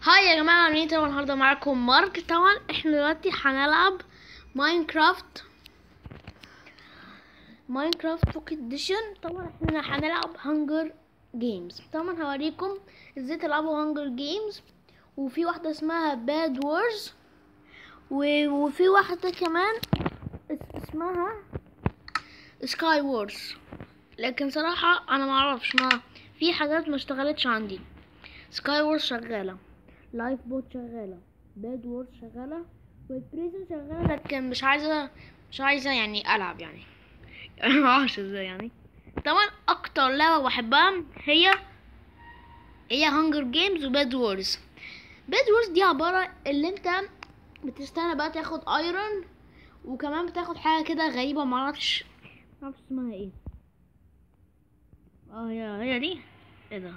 هاي يا جماعة أنا طبعا النهاردة معاكم مارك طبعا احنا دلوقتي هنلعب ماينكرافت ماينكرافت بوكيت اديشن طبعا احنا هنلعب هانجر جيمز طبعا هوريكم ازاي تلعبوا هانجر جيمز وفي واحدة اسمها باد وورز وفي واحدة كمان اس- اسمها سكاي وورز لكن صراحة انا معرفش ما في حاجات ما اشتغلتش عندي سكاي وورز شغالة لايف بوت شغالة باد وورز شغالة والبريزن شغالة لكن مش عايزة مش عايزة يعني ألعب يعني معرفش ازاي يعني طبعا أكتر لعبة بحبها هي هي هانجر جيمز وباد وورز باد وورز دي عبارة اللي انت بتستنى بقى تاخد ايرون وكمان بتاخد حاجة كده غريبة معرفش معرفش اسمها ايه اه هي هي دي ايه ده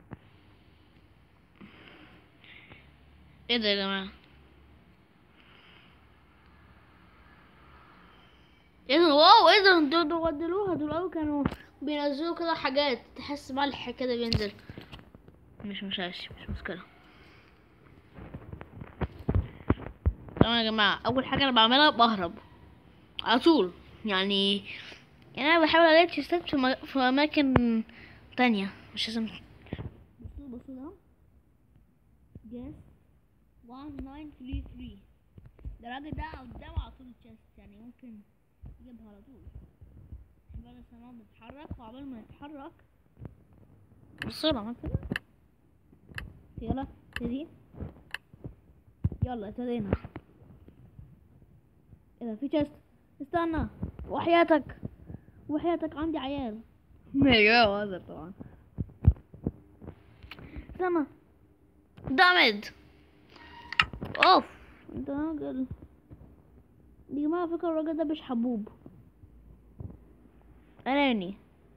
ايه ده يا جماعة ايه ده واو ايه ده دول دول بدلوها دول اول كانوا بينزلوا كده حاجات تحس ملح كده بينزل مش مش عايش مش مشكلة طبعا يا جماعة أول حاجة أنا بعملها بهرب على طول يعني يعني أنا بحاول ألاقي تشيستات في, م... في أماكن تانية مش لازم بصوا بصوا ده جاس 1933 ده الراجل ده قدامه على طول التشيست يعني ممكن يجيبها على طول بقى السماء بتتحرك وعقبال ما يتحرك بسرعة عملت كده يلا ابتدي يلا ابتدينا ايه ده في تشيست استنى وحياتك وحياتك عندي عيال ميجا هذا طبعا استنى دامد اوف انت راجل يا جماعة فكرة الراجل ده مش حبوب اناني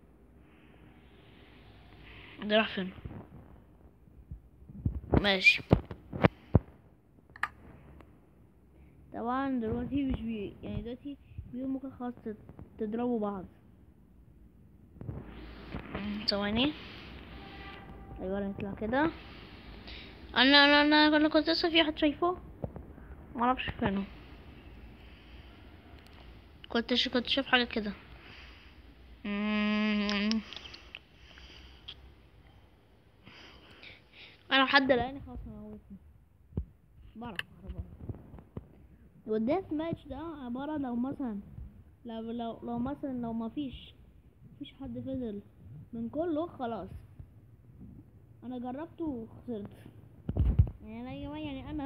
ده راح فين ماشي طبعا دلوقتي مش بي يعني دلوقتي بيقول ممكن خلاص تت- تضربوا بعض مم، ثواني ايوه نطلع كده انا انا انا انا كنت لسه في حد شايفه معرفش فينه كنت ش... كنت شايف حاجه كده مم. انا حد لقاني خلاص هموتني بعرف اهرب والديث ماتش ده عبارة لو مثلا لو لو لو مثلا لو ما فيش مفيش حد فضل من كله خلاص انا جربته وخسرت يعني انا يا جماعة يعني انا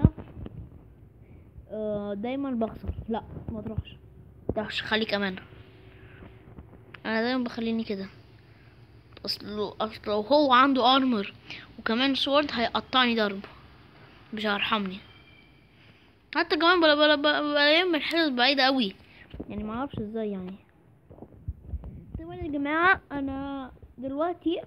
آه، دايما بخسر لا ما تروحش تروحش خليك امان انا دايما بخليني كده اصل اصل لو هو عنده ارمر وكمان سورد هيقطعني ضرب مش هيرحمني حتى كمان بلا بلا بلا بلا من حتت بعيدة قوي يعني ما اعرفش ازاي يعني طبعا يا جماعة انا دلوقتي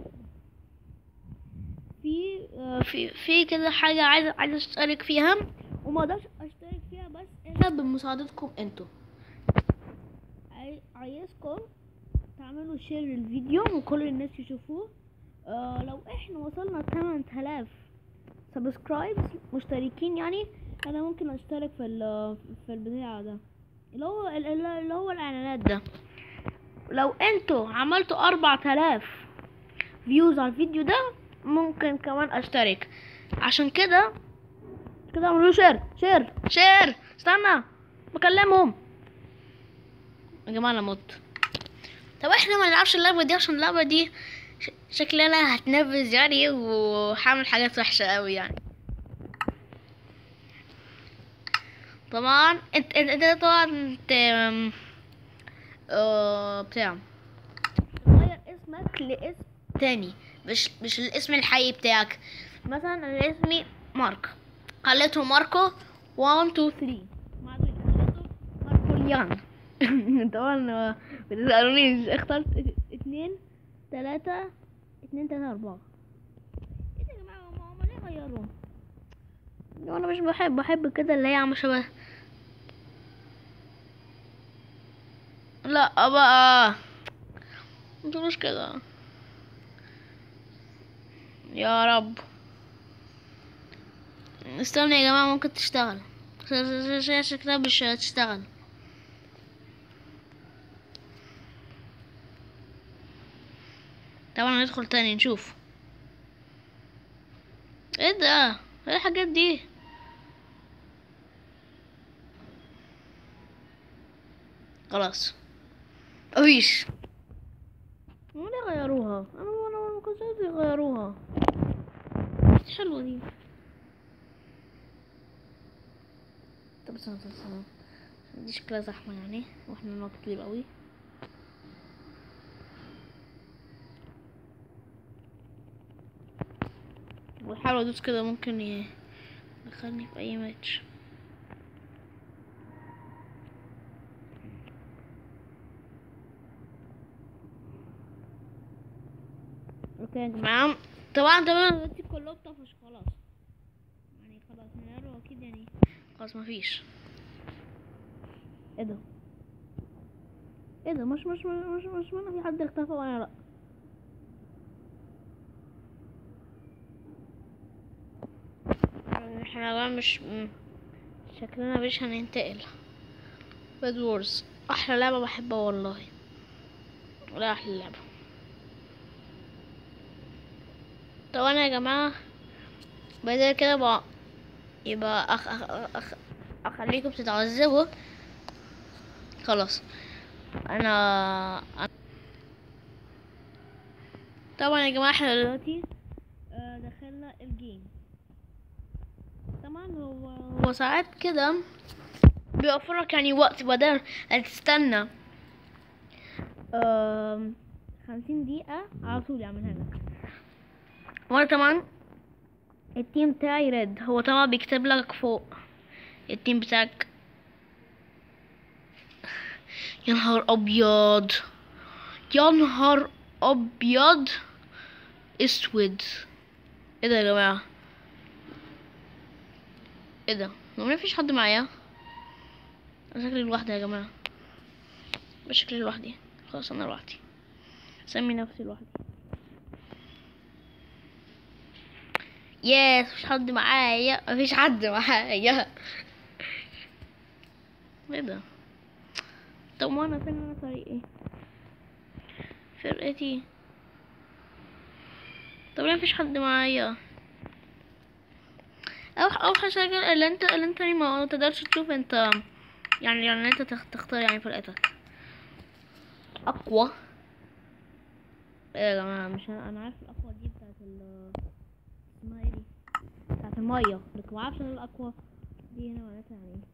في آه، في في كده حاجة عايزة عايزة اشترك فيها وما اقدرش اشترك فيها بس الا بمساعدتكم انتوا عاي- عايزكم تعملوا شير للفيديو وكل الناس يشوفوه آه لو احنا وصلنا 8000 سبسكرايب مشتركين يعني انا ممكن اشترك في ال في البتاع ده اللي هو ال- ال- اللي هو الاعلانات ده لو انتوا عملتوا 4000 فيوز على الفيديو ده ممكن كمان اشترك عشان كده كده اعملوا شير شير شير استنى بكلمهم يا جماعه انا مت طب احنا ما نلعبش اللعبه دي عشان اللعبه دي ش- شكلنا هتنفذ يعني وهعمل حاجات وحشه قوي يعني طبعا انت انت انت طبعا انت ام، اه بتاع تغير اسمك لاسم تاني مش مش الاسم الحقيقي بتاعك مثلا انا اسمي مارك خليته ماركو 1 2 3 ما أدري، خليته ماركو ليان طبعا آه، بتسألوني اخترت ات- اتنين تلاتة اتنين تلاتة أربعة ايه ده يا جماعة هما هما ليه غيروا؟ انا مش بحب بحب كده اللي هي عامله شبه لا بقى متقولوش كده يا رب استنى يا جماعة ممكن تشتغل ش- ش- ش- شكلها مش هتشتغل طبعا هندخل تاني نشوف ايه ده ايه الحاجات دي خلاص مفيش هم ليه غيروها انا انا ما كنتش عايز يغيروها مش حلوه دي طب استنى استنى استنى دي شكلها زحمه يعني واحنا نقعد كتير قوي وحاول ادوس كده ممكن يدخلني في اي ماتش اوكي يا جماعة طبعا طبعا دلوقتي كله طفش خلاص يعني خلاص نيرو اكيد يعني خلاص مفيش ايه ده ايه ده مش مش مش مش مش في حد اختفى وانا لا احنا بقى مش م- شكلنا مش هننتقل باد وورز احلى لعبة بحبها والله ولا احلى لعبة طبعا يا جماعة بدل كده بقى يبقى أخ أخ أخ أخليكم تتعذبوا خلاص أنا أنا- طبعا يا جماعة احنا دلوقتي آه، دخلنا الجيم طبعا هو هو ساعات كده بيوفرلك يعني وقت بدل ما تستنى آم، خمسين دقيقة على طول يعملها لك وانا طبعا التيم بتاعي ريد هو طبعا بيكتب لك فوق التيم بتاعك يا نهار ابيض يا نهار ابيض اسود ايه ده يا جماعه ايه ده هو مفيش حد معايا انا شكلي لوحدي يا جماعه بس شكلي لوحدي خلاص انا لوحدي سمي نفسي لوحدي يس مفيش حد معايا مفيش حد معايا ايه ده طب ما انا فين انا فريقي فرقتي طب ليه مفيش حد معايا او او حاجه اللي انت اللي انت ما تقدرش تشوف انت يعني يعني انت تخ- تختار يعني فرقتك اقوى ايه يا جماعه مش انا أنا عارف الاقوى دي بتاعت ال اسمها ايه دي بتاعت الميه لكن ما اعرفش ان الاقوى دي هنا معناتها يعني ايه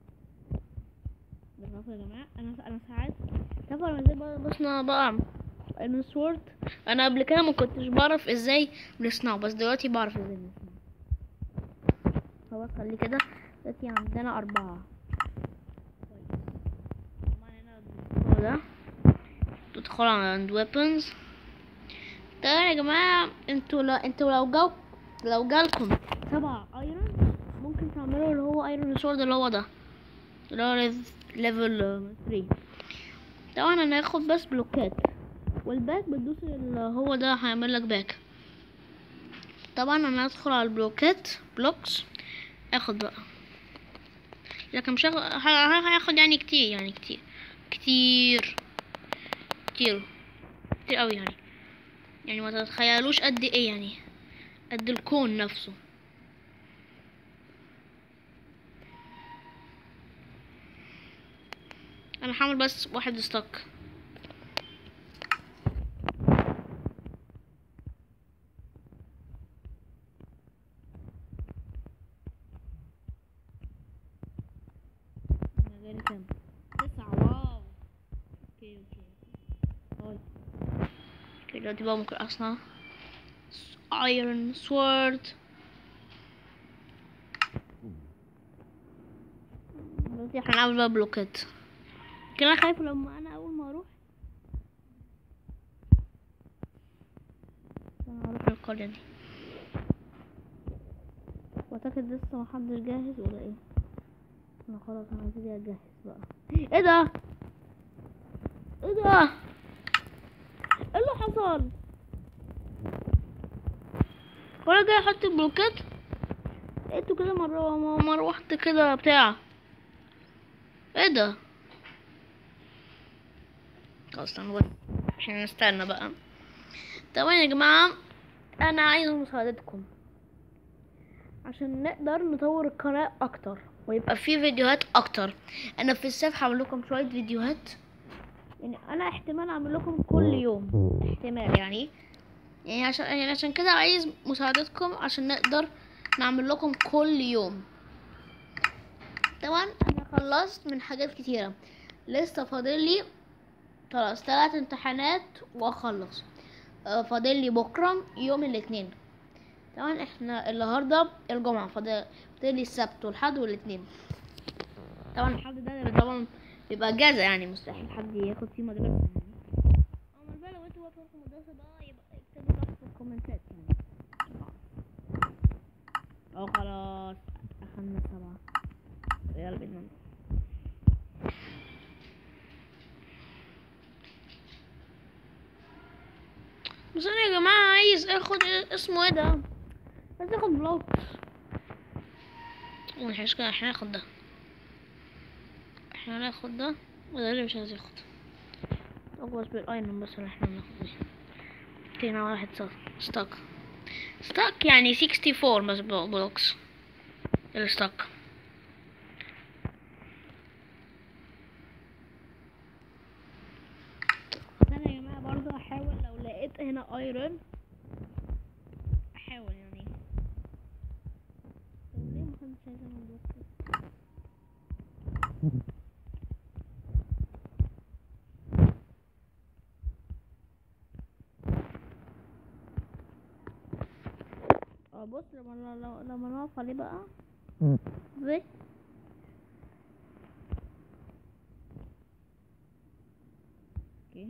بس عارفة يا جماعه انا انا ساعات تعرفوا انا ازاي بقى بصنع بقى السورد انا قبل كده ما كنتش بعرف ازاي بنصنعه بس دلوقتي بعرف ازاي بنصنعه خلاص خلي كده دلوقتي عندنا أربعة كويس طبعا هنا هو ده تدخلوا عند weapons طبعا يا جماعة انتوا لو انتوا لو جو لو جالكم سبع ايرون ممكن تعملوا اللي هو ايرون سورد اللي هو ده اللي هو ليفل 3 طبعا انا هاخد بس بلوكات والباك بتدوس اللي هو ده هيعمل لك باك طبعا انا هدخل على البلوكات بلوكس اخد بقى لكن مش هاخد ه- هاخد يعني كتير يعني كتير كتير كتير كتير قوي يعني يعني ما تتخيلوش قد ايه يعني قد الكون نفسه انا هعمل بس واحد ستوك انا جايلي كام تسعة واو اوكي اوكي هاي اوكي دلوقتي بقى ممكن اصنع ايرون سورد دلوقتي هنعمل بقى بلوكات لكن انا خايف لما انا اول ما اروح انا هروح القرية دي واعتقد لسه محدش جاهز ولا ايه انا خلاص انا هبتدي اجهز بقى ايه ده ايه ده ايه اللي حصل وانا جاي احط البلوكات لقيته كده مرة مرة واحدة كده بتاع ايه ده خلاص استنى بس عشان نستنى بقى طبعا يا جماعة انا عايز مساعدتكم عشان نقدر نطور القناة اكتر ويبقى في فيديوهات اكتر انا في الصيف هعمل لكم شوية فيديوهات يعني انا احتمال اعمل لكم كل يوم احتمال يعني يعني عشان يعني عشان كده عايز مساعدتكم عشان نقدر نعمل لكم كل يوم طبعا انا خلصت من حاجات كتيرة لسه فاضل لي خلاص ثلاث امتحانات واخلص آه، فاضل لي بكره يوم الاثنين طبعا احنا النهارده الجمعه فاضل فاضل لي السبت والحد والاثنين طبعا الحد ده طبعا بيبقى اجازه يعني مستحيل حد ياخد فيه مدرسه يعني امال بقى لو انتوا واقفين في المدرسه بقى يبقى اكتبوا تحت في الكومنتات يعني او خلاص اخدنا سبعه يلا بينا بس انا يا جماعة عايز اخد اسمه ايه ده عايز اخد بلوك مش كده احنا هناخد ده احنا هناخد ده وده اللي مش عايز ياخد اقوى بالاينون بس اللي احنا هناخد دي كده واحد صار ستاك ستاك يعني 64 بس بلوكس الستاك انا يا جماعه برضه احاول لو لقيت هنا ايرون احاول يعني طب ليه ما كنتش عايز اعمل بلوك اه بص لما لما لما نقف عليه بقى زي اوكي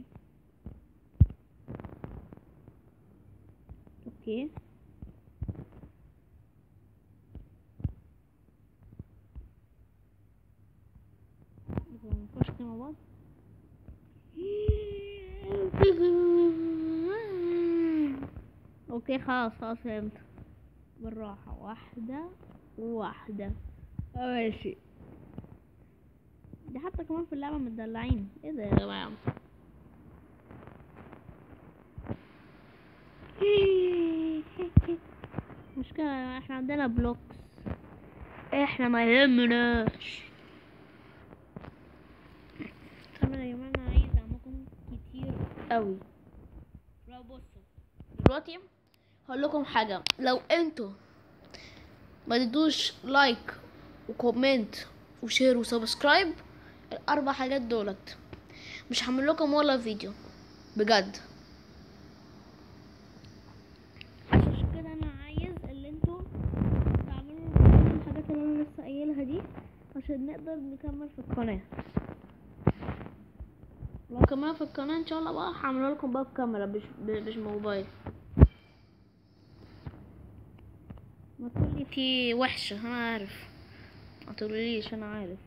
اوكي يبقى نخش كده مع بعض اوكي خلاص خلاص فهمت بالراحة واحدة واحدة ماشي دي حتى كمان في اللعبة متدلعين ايه ده يا جماعة مشكلة احنا عندنا بلوكس احنا ما يهمناش طبعا يا جماعة انا عايز اعملكم كتير قوي لو بصوا دلوقتي هقول لكم حاجة لو انتوا ما تدوش لايك وكومنت وشير وسبسكرايب الاربع حاجات دولت مش هعمل لكم ولا فيديو بجد عشان كده انا عايز اللي انتوا تعملوا كل الحاجات اللي انا لسه قايلها دي عشان نقدر نكمل في القناة لو كمان في القناة ان شاء الله بقى هعملها لكم بقى بكاميرا مش مش موبايل ما تقولي دي وحشة انا عارف ما تقوليش انا عارف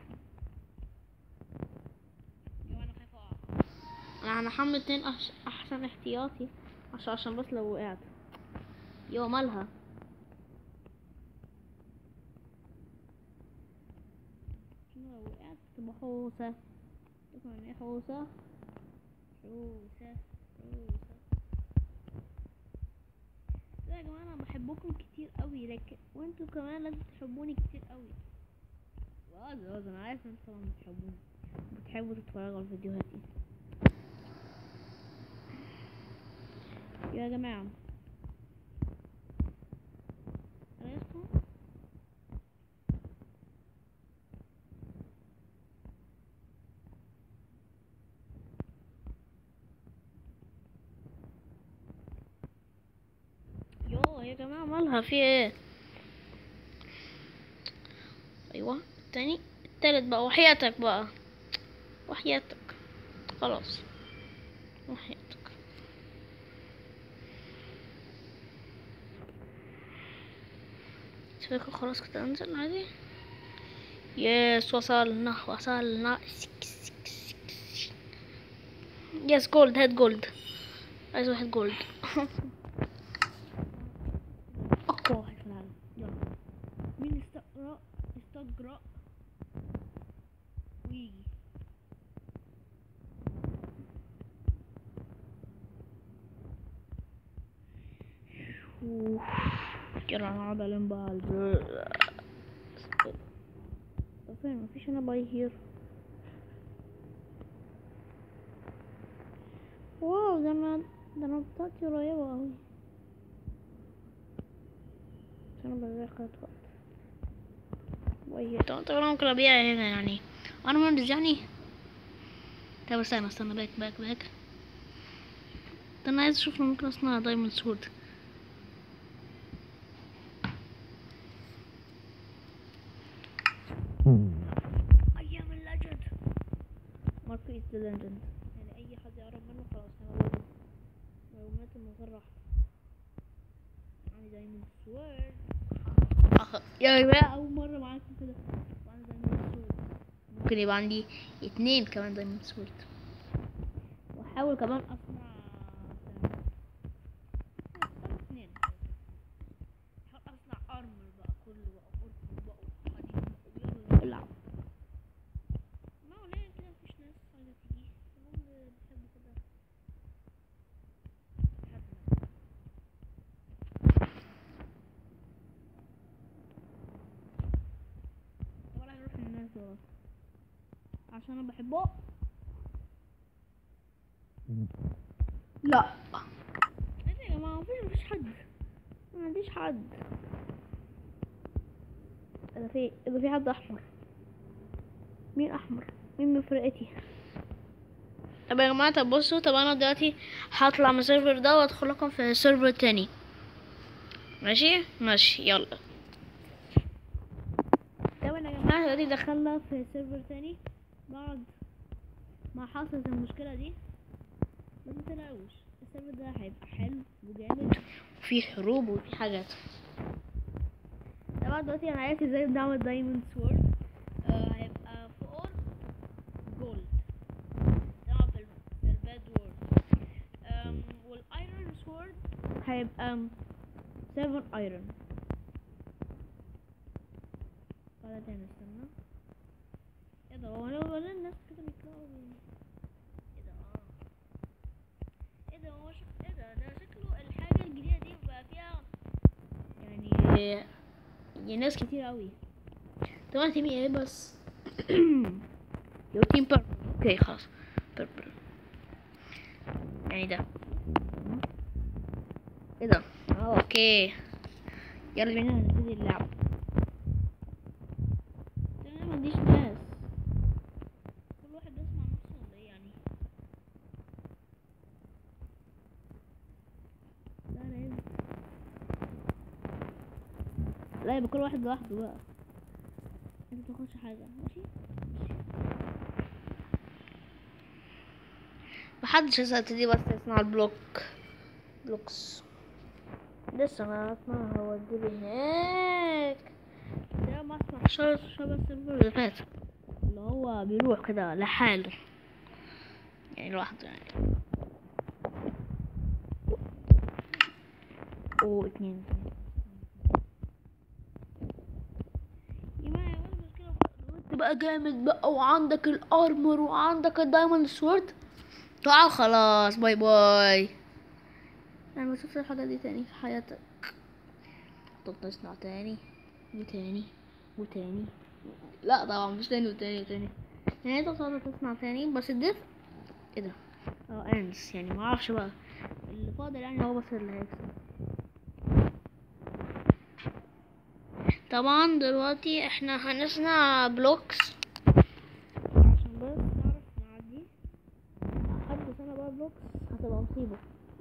انا انا هحمل اتنين أحش- احسن احتياطي عشان عشان بس لو وقعت يو مالها لو وقعت تبقى حوسة تفهم يعني ايه حوسة حوسة حوسة لا يا جماعة انا بحبكم كتير قوي لكن وانتوا كمان لازم تحبوني كتير قوي واز واز انا عارف ان انتوا طبعا بتحبوني بتحبوا تتفرجوا على الفيديوهات دي يا جماعة عرفتوا يو يا جماعة مالها في ايه ايوه التاني التالت بقى وحياتك بقى وحياتك خلاص وحياتك شبكة خلاص كده انزل عادي يس وصلنا وصلنا يس جولد هات جولد عايز واحد جولد اقوى واحد في العالم يلا مين انا هقعد الم بقى الب- طب فين مفيش هنا باي هير واو ده انا ده انا بتاعتي قريبة اوي بس انا بضيع خدت وقت باي هير طب طب انا ممكن ابيع هنا يعني انا مهندس يعني طب استنى استنى باك باك باك ده انا عايز اشوف لو ممكن اصنع دايموند سورد ايام الليجند ماركو از ذا ليجند يعني اي حد يقرب منه خلاص هنوله لو مات من غير رحمة عندي دايموند سورد يا جماعة أول مرة معاكم كده وعندي دايموند سورد ممكن يبقى عندي اتنين كمان دايموند سورد واحاول كمان اصنع اتنين احاول اصنع ارمر بقى كله بقى قرص بقى وحديد ويلا العب ما هو ليه كده مفيش ناس عايزة تيجي كلهم بيحبوا كده حفلة. ولا هيروح للناس دول عشان انا بحبه لا ايه ده يا جماعه مفيش مفيش حد ما عنديش حد اذا في اذا في حد احمر مين احمر مين من فرقتي طب يا جماعه طب بصوا طب انا دلوقتي هطلع من السيرفر ده وادخل لكم في سيرفر تاني ماشي ماشي يلا طبعا يا جماعه دلوقتي دخلنا في سيرفر تاني بعد ما حصلت المشكله دي بس متلاقوش السيرفر ده هيبقى حلو وجامد وفيه حروب وفيه حاجات طبعا دلوقتي انا عرفت ازاي بنعمل دايموند سورد آه هيبقى فوق جولد طبعا في ال- في الباد وورد آم، والايرون سورد هيبقى 7 ايرون ولا تاني استنى ايه ده هو لو ولا الناس كده بيطلعوا بي- ايه ده اه ايه ده هو شك... ايه ده ده شكله الحاجة الجديدة دي بقى فيها يعني يعني ناس كتير قوي طبعا تيمي ايه بس يو تيم بيربل اوكي خلاص بيربل يعني ده ايه ده اه اوكي يلا بينا نبتدي اللعب انا ما عنديش ناس كل واحد بيسمع نفسه ولا ايه يعني لا لا يبقى. لا يبقى كل واحد لوحده بقى انت متاخدش حاجة ماشي محدش يسأل بس يصنع البلوك بلوكس لسه ما اسمع هوديه هناك ده ما اسمع شبه شبه السيرفر اللي فات اللي هو بيروح كده لحاله يعني لوحده يعني او اتنين تبقى جامد بقى وعندك الارمر وعندك الدايموند سورد تعال خلاص باي باي انا ما شفتش الحاجة دي تاني في حياتك طب نصنع تاني وتاني وتاني لا طبعا مش تاني وتاني وتاني يعني انت بتقعد تصنع تاني بس الدف ايه ده اه انس يعني ما اعرفش بقى اللي فاضل يعني هو بس اللي هيكسب طبعا دلوقتي احنا هنصنع بلوكس عشان بس نعرف نعدي حد صنع بقى بلوكس هتبقى مصيبة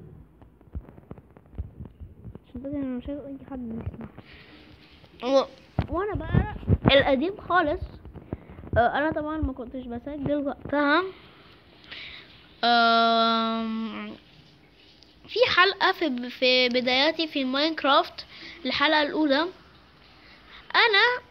عشان كده انا مش عايز اي حد يسمع و... وانا بقى القديم خالص آه، انا طبعا ما كنتش بسجل وقتها آم، في حلقة في في بداياتي في ماينكرافت الحلقة الأولى أنا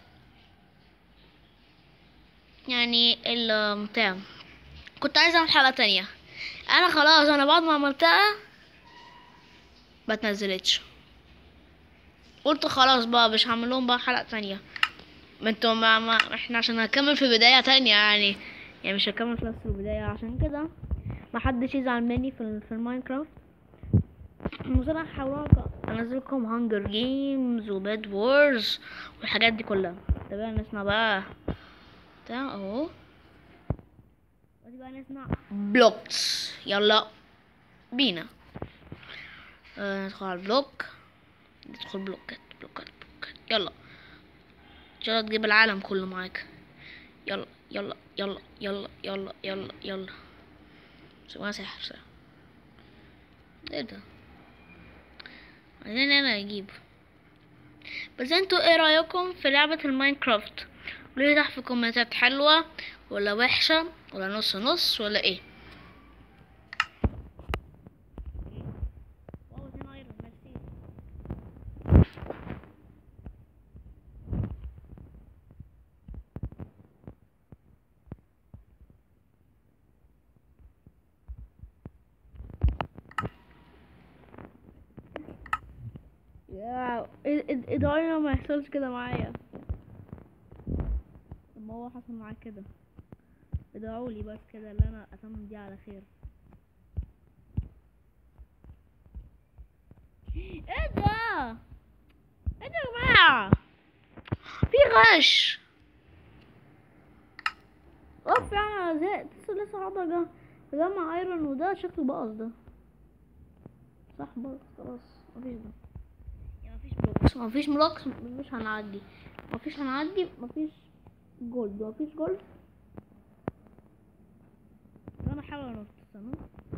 يعني ال بتاع كنت عايزة أعمل حلقة تانية أنا خلاص أنا بعد ما عملتها ما اتنزلتش قلت خلاص بقى مش هعمل لهم بقى حلقة تانية ما انتوا ما, ما احنا عشان هنكمل في بداية تانية يعني يعني مش هكمل في نفس البداية عشان كده ما حدش يزعل مني في, ال- في الماينكرافت مثلا هحاول انزل لكم هانجر جيمز وباد وورز والحاجات دي كلها تمام نسمع بقى بتاع اهو دلوقتي بقى نسمع بلوكس يلا بينا آه ندخل على البلوك ندخل بلوكات بلوكات بلوكات يلا ان شاء الله تجيب العالم كله معاك يلا يلا يلا يلا يلا يلا يلا سواء سحر سحر ايه ده عايزين انا اجيب بس انتوا ايه رايكم في لعبة الماينكرافت قولولي تحت في الكومنتات حلوة ولا وحشة ولا نص نص ولا ايه واو اتنين ايرون ميرسي يا ادعي ما يحصلش كده معايا لما هو حصل معاك كده ادعوا لي بس كده اللي انا اتمم دي على خير ايه ده ايه ده يا جماعه في غش اوف يعني انا زهقت لسه لسه هقعد اجمع ايرون وده شكله باظ ده صح باظ خلاص مفيش ده يعني مفيش بلوكس مفيش بلوكس مش هنعدي مفيش هنعدي مفيش جولد مفيش جولد انا احاول انط استنى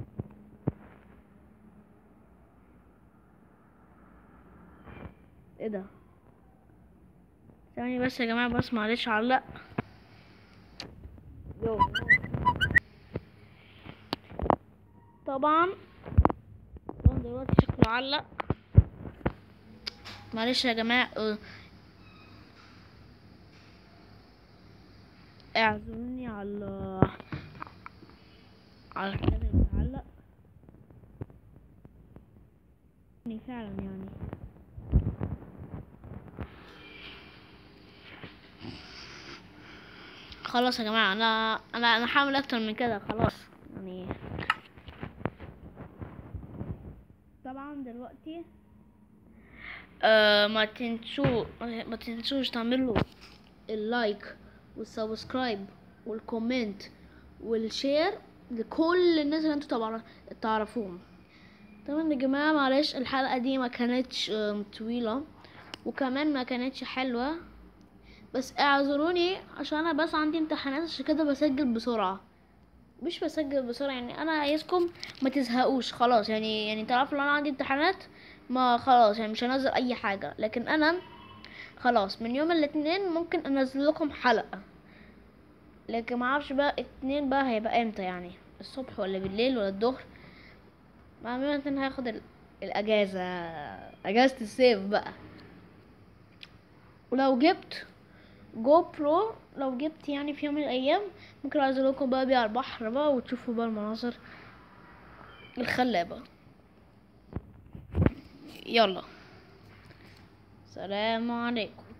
ايه ده ثواني بس يا جماعه بس معلش علق يو طبعا طبعا دلوقتي شكله علق معلش يا جماعة اه، اعذروني على على الحاجات اللي بتعلق يعني فعلا يعني خلاص يا جماعة انا انا انا حامل اكتر من كده خلاص يعني طبعا دلوقتي آه ما تنسوا ما تنسوش تعملوا اللايك والسبسكرايب والكومنت والشير لكل الناس اللي انتوا طبعا تعرفوهم تمام يا جماعة معلش الحلقة دي ما كانتش آم، طويلة وكمان ما كانتش حلوة بس اعذروني عشان انا بس عندي امتحانات عشان كده بسجل بسرعة مش بسجل بسرعة يعني انا عايزكم ما تزهقوش خلاص يعني يعني تعرفوا لو انا عندي امتحانات ما خلاص يعني مش هنزل اي حاجة لكن انا خلاص من يوم الاثنين ممكن انزل لكم حلقة لكن ما اعرفش بقى اتنين بقى هيبقى امتى يعني الصبح ولا بالليل ولا الظهر مع مين اتنين هاخد ال- الاجازة اجازة الصيف بقى ولو جبت جو برو لو جبت يعني في يوم من الايام ممكن انزل لكم بقى بيه على البحر بقى وتشوفوا بقى المناظر الخلابة يلا سلام عليكم